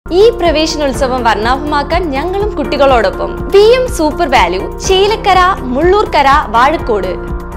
ഈ പ്രവേശനോത്സവം വർണ്ണാഭമാക്കാൻ ഞങ്ങളും കുട്ടികളോടൊപ്പം V M super value Chelakkara Mullurkara Vazhakode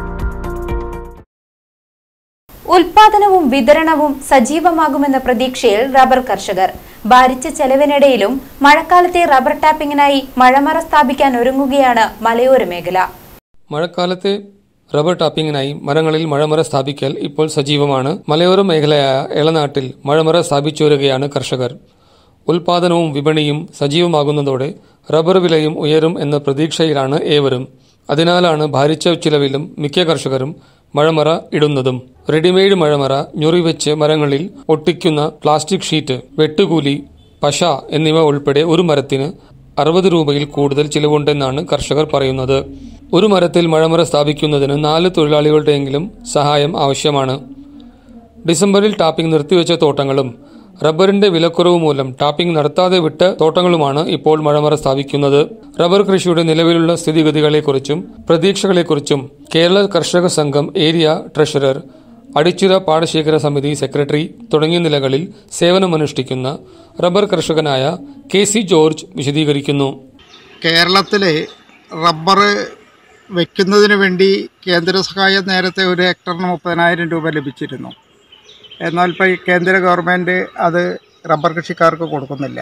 ഉൽപാദനവും വിതരണവും സജീവമാകുമെന്ന പ്രതീക്ഷയിൽ റബ്ബർ കർഷകർ ഭാരിച്ച ചെലവിനിടയിലും മഴക്കാലത്തെ റബ്ബർ ടാപ്പിംഗിനായി മഴമറ സ്ഥാപിക്കാൻ ഒരുങ്ങുകയാണ് മലയോര മേഖല മഴക്കാലത്തെ റബ്ബർ ടാപ്പിംഗിനായി മരങ്ങളിൽ മഴമറ സ്ഥാപിക്കൽ ഇപ്പോൾ സജീവമാണ് മലയോര മേഖലയായ എളനാട്ടിൽ മഴമറ സ്ഥാപിച്ചു വരികയാണ് കർഷകർ ഉൽപാദനവും വിപണിയും സജീവമാകുന്നതോടെ റബ്ബർ വിലയും ഉയരും എന്ന പ്രതീക്ഷയിലാണ് ഏവരും അതിനാലാണ് ഭാരിച്ച ചിലവിലും മിക്ക കർഷകരും മഴമറ ഇടുന്നതും റെഡിമെയ്ഡ് മഴമറ ഞൊറിവെച്ച് മരങ്ങളിൽ ഒട്ടിക്കുന്ന പ്ലാസ്റ്റിക് ഷീറ്റ് വെട്ടുകൂലി പശ എന്നിവ ഉൾപ്പെടെ ഒരു മരത്തിന് അറുപത് രൂപയിൽ കൂടുതൽ ചിലവുണ്ടെന്നാണ് കർഷകർ പറയുന്നത് ഒരു മരത്തിൽ മഴമറ സ്ഥാപിക്കുന്നതിന് നാല് തൊഴിലാളികളുടെയെങ്കിലും സഹായം ആവശ്യമാണ് ഡിസംബറിൽ ടാപ്പിംഗ് നിർത്തിവെച്ച തോട്ടങ്ങളും റബ്ബറിന്റെ വിലക്കുറവ് മൂലം ടാപ്പിംഗ് നടത്താതെ വിട്ട തോട്ടങ്ങളുമാണ് ഇപ്പോൾ മഴമറ സ്ഥാപിക്കുന്നത് റബ്ബർ കൃഷിയുടെ നിലവിലുള്ള സ്ഥിതിഗതികളെക്കുറിച്ചും പ്രതീക്ഷകളെക്കുറിച്ചും കേരള കർഷക സംഘം ഏരിയ ട്രഷറർ അടിച്ചിറ പാടശേഖര സമിതി സെക്രട്ടറി തുടങ്ങിയ നിലകളിൽ സേവനമനുഷ്ഠിക്കുന്ന റബ്ബർ കർഷകനായ കെ സി ജോർജ് വിശദീകരിക്കുന്നു കേരളത്തിൽ റബ്ബർ വെക്കുന്നതിന് വേണ്ടി കേന്ദ്ര സഹായം നേരത്തെ ഒരു ഹെക്ടറിന് മുപ്പതിനായിരം രൂപ ലഭിച്ചിരുന്നു എന്നാൽ ഇപ്പോൾ ഈ കേന്ദ്ര ഗവൺമെൻറ് അത് റബ്ബർ കൃഷിക്കാർക്ക് കൊടുക്കുന്നില്ല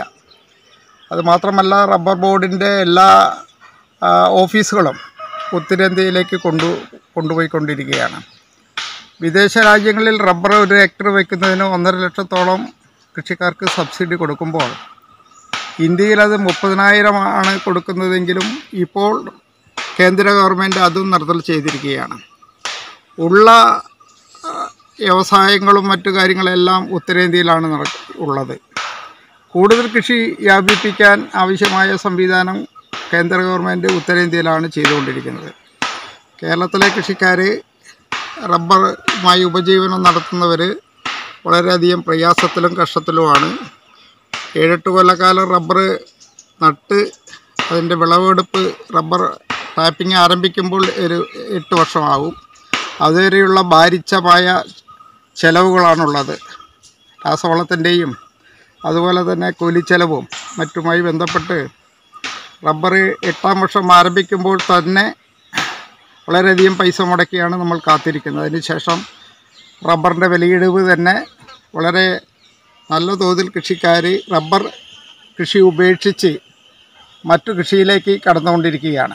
അത് മാത്രമല്ല റബ്ബർ ബോർഡിൻ്റെ എല്ലാ ആ, ഓഫീസുകളും ഉത്തരേന്ത്യയിലേക്ക് കൊണ്ടു കൊണ്ടുപോയിക്കൊണ്ടിരിക്കുകയാണ് വിദേശ രാജ്യങ്ങളിൽ റബ്ബർ ഒരു ഹെക്ടർ വയ്ക്കുന്നതിന് ഒന്നര ലക്ഷത്തോളം കൃഷിക്കാർക്ക് സബ്സിഡി കൊടുക്കുമ്പോൾ ഇന്ത്യയിൽ അത് മുപ്പതിനായിരം ആണ് കൊടുക്കുന്നതെങ്കിലും ഇപ്പോൾ കേന്ദ്ര ഗവൺമെൻറ് അതും നിർത്തൽ ചെയ്തിരിക്കുകയാണ് ഉള്ള ആ, വ്യവസായങ്ങളും മറ്റു കാര്യങ്ങളെല്ലാം ഉത്തരേന്ത്യയിലാണ് നട ഉള്ളത് കൂടുതൽ കൃഷി വ്യാപിപ്പിക്കാൻ ആവശ്യമായ സംവിധാനം കേന്ദ്ര ഗവൺമെൻറ് ഉത്തരേന്ത്യയിലാണ് ചെയ്തുകൊണ്ടിരിക്കുന്നത് കേരളത്തിലെ കൃഷിക്കാർ റബ്ബറുമായി ഉപജീവനം നടത്തുന്നവർ വളരെയധികം പ്രയാസത്തിലും കഷ്ടത്തിലുമാണ് ഏഴെട്ട് കൊല്ലക്കാലം റബ്ബർ നട്ട് അതിൻ്റെ വിളവെടുപ്പ് റബ്ബർ ടാപ്പിംഗ് ആരംഭിക്കുമ്പോൾ ഒരു എട്ട് വർഷമാകും അതുവരെയുള്ള ഭാരിച്ചമായ ചെലവുകളാണുള്ളത് രാസവളത്തിൻ്റെയും അതുപോലെ തന്നെ കൂലിച്ചെലവും മറ്റുമായി ബന്ധപ്പെട്ട് റബ്ബർ എട്ടാം വർഷം ആരംഭിക്കുമ്പോൾ തന്നെ വളരെയധികം പൈസ മുടക്കിയാണ് നമ്മൾ കാത്തിരിക്കുന്നത് അതിനുശേഷം റബ്ബറിൻ്റെ വിലയിടിവ് തന്നെ വളരെ നല്ല തോതിൽ കൃഷിക്കാർ റബ്ബർ കൃഷി ഉപേക്ഷിച്ച് മറ്റു കൃഷിയിലേക്ക് കടന്നുകൊണ്ടിരിക്കുകയാണ്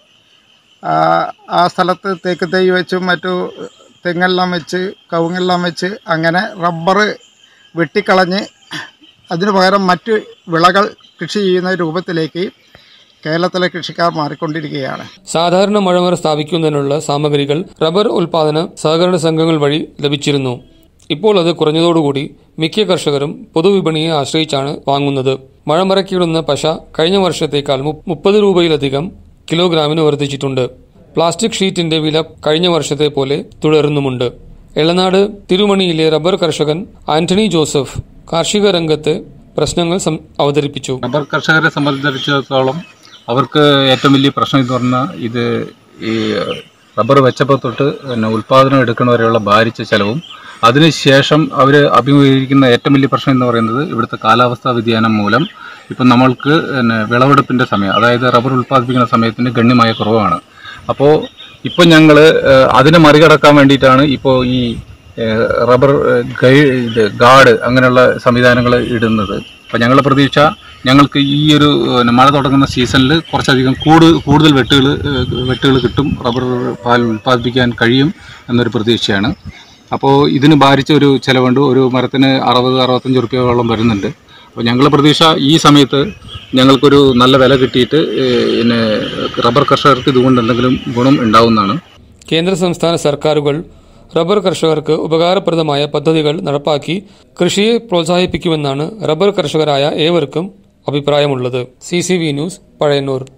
ആ, ആ സ്ഥലത്ത് തേക്ക് തൈ വെച്ചും മറ്റു തെങ്ങെല്ലാം വെച്ച് കവുങ്ങെല്ലാം വെച്ച് അങ്ങനെ റബ്ബർ വെട്ടിക്കളഞ്ഞ് അതിനു പകരം മറ്റ് വിളകൾ കൃഷി ചെയ്യുന്ന രൂപത്തിലേക്ക് കേരളത്തിലെ കൃഷിക്കാർ മാറിക്കൊണ്ടിരിക്കുകയാണ് സാധാരണ മഴമറ സ്ഥാപിക്കുന്നതിനുള്ള സാമഗ്രികൾ റബ്ബർ ഉൽപാദന സഹകരണ സംഘങ്ങൾ വഴി ലഭിച്ചിരുന്നു ഇപ്പോൾ അത് കുറഞ്ഞതോടുകൂടി മിക്ക കർഷകരും പൊതുവിപണിയെ ആശ്രയിച്ചാണ് വാങ്ങുന്നത് മഴമറയ്ക്കിടുന്ന പശ കഴിഞ്ഞ വർഷത്തേക്കാൾ മു- മുപ്പത് രൂപയിലധികം കിലോഗ്രാമിന് വർദ്ധിച്ചിട്ടുണ്ട് പ്ലാസ്റ്റിക് ഷീറ്റിന്റെ വില കഴിഞ്ഞ വർഷത്തെ പോലെ തുടരുന്നുമുണ്ട് എളനാട് തിരുമണിയിലെ റബ്ബർ കർഷകൻ ആന്റണി ജോസഫ് കാർഷിക രംഗത്ത് പ്രശ്നങ്ങൾ സം- അവതരിപ്പിച്ചു റബ്ബർ കർഷകരെ സംബന്ധിച്ചിടത്തോളം അവർക്ക് ഏറ്റവും വലിയ പ്രശ്നം എന്ന് പറഞ്ഞാൽ ഇത് ഈ റബ്ബർ വെച്ചപ്പോൾ തൊട്ട് പിന്നെ ഉൽപ്പാദനം എടുക്കുന്നവരെയുള്ള ഭാരിച്ച ചെലവും അതിനുശേഷം അവർ അഭിമുഖീകരിക്കുന്ന ഏറ്റവും വലിയ പ്രശ്നം എന്ന് പറയുന്നത് ഇവിടുത്തെ കാലാവസ്ഥാ വ്യതിയാനം മൂലം ഇപ്പം നമ്മൾക്ക് പിന്നെ വിളവെടുപ്പിൻ്റെ സമയം അതായത് റബ്ബർ ഉൽപ്പാദിപ്പിക്കുന്ന സമയത്തിന് ഗണ്യമായ കുറവാണ് അപ്പോൾ ഇപ്പോൾ ഞങ്ങൾ അതിനെ മറികടക്കാൻ വേണ്ടിയിട്ടാണ് ഇപ്പോൾ ഈ ഏഹ്, റബ്ബർ ഏഹ്, ഗൈ ഇത് ഗാർഡ് അങ്ങനെയുള്ള സംവിധാനങ്ങൾ ഇടുന്നത് അപ്പോൾ ഞങ്ങളുടെ പ്രതീക്ഷ ഞങ്ങൾക്ക് ഈ ഒരു പിന്നെ മഴ തുടങ്ങുന്ന സീസണിൽ കുറച്ചധികം കൂട് കൂടുതൽ വെട്ടുകൾ വെട്ടുകൾ കിട്ടും റബ്ബർ പാൽ ഉൽപ്പാദിപ്പിക്കാൻ കഴിയും എന്നൊരു പ്രതീക്ഷയാണ് അപ്പോൾ ഇതിന് ഭാരിച്ച ഒരു ചിലവുണ്ട് ഒരു മരത്തിന് അറുപത് അറുപത്തഞ്ച് റുപ്യോളം വരുന്നുണ്ട് അപ്പോൾ ഞങ്ങളുടെ പ്രതീക്ഷ ഈ സമയത്ത് ഞങ്ങൾക്കൊരു നല്ല വില കിട്ടിയിട്ട് ഏഹ്, പിന്നെ റബ്ബർ കർഷകർക്ക് ഇതുകൊണ്ട് എന്തെങ്കിലും ഗുണം ഉണ്ടാവുന്നതാണ് കേന്ദ്ര സംസ്ഥാന സർക്കാരുകൾ റബ്ബർ കർഷകർക്ക് ഉപകാരപ്രദമായ പദ്ധതികൾ നടപ്പാക്കി കൃഷിയെ പ്രോത്സാഹിപ്പിക്കുമെന്നാണ് റബ്ബർ കർഷകരായ ഏവർക്കും അഭിപ്രായമുള്ളത് C C V news Pazhayannur